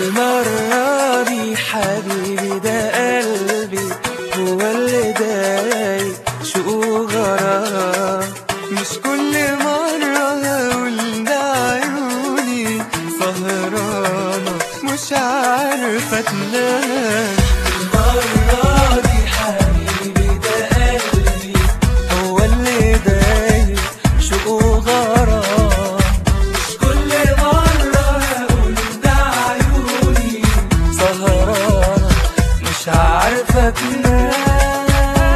المرة دي حبيبي ده قلبي هو اللي دايق شوق غرام مش كل مرة هقول ده عيوني سهرانة مش عارفة تنام المرة دي حبيبي ده قلبي هو اللي دايق شوق غرام مش كل مرة هقول ده عيوني سهرانة مش عارفة تنام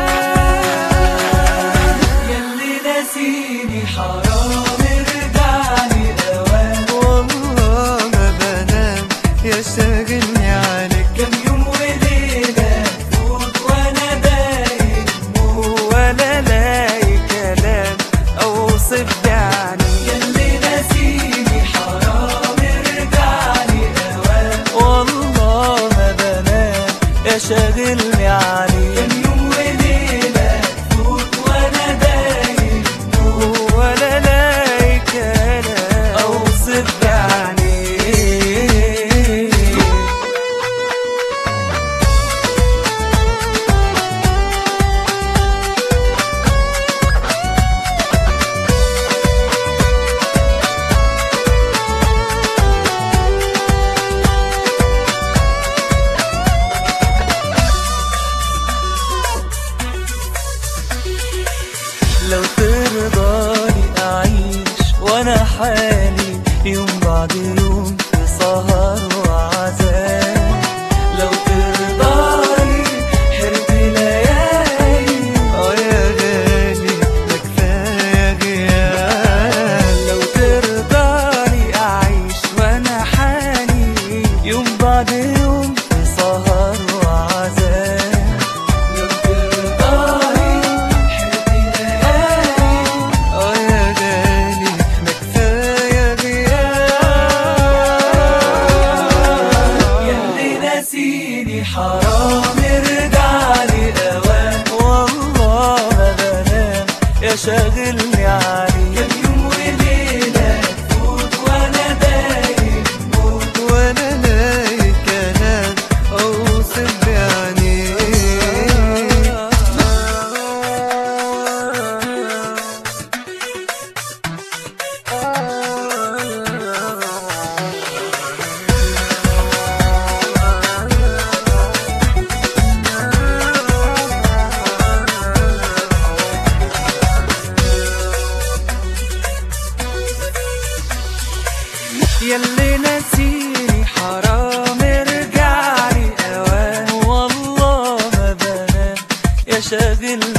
ياللي ناسيني حرام ارجعلي اوام والله ما بنام يا شاغلني عليك كام يوم وليلة فوت وانا دايم ولا لاقي كلام اوصف يعني ياللي ناسيني حرام ارجعلي اوام والله ما بنام يا شاغلني عليك كام يوم وليلة فوت وانا دايم ولا لاقي كلام اوصف يعني لو ترضاني أعيش وأنا حالي يوم بعد يوم في سهر وعذاب لو ترضاني حرت ليالي اه يا غالي ده كفاية غياب لو ترضاني أعيش وأنا حالي يوم بعد يوم في سهر وعذاب لو ترضاني حرت ليالي اه يا غالي ما كفاية غياب ياللي ناسيني حرام ارجعلي اوام والله ما بنام يا شاغلني عليك كام يوم وليلة تفوت وانا دايم موت وانا لاقي كلام اوصف يعني ياللي ناسيني حرام ارجعلي اوام والله ما بنام يا شاغل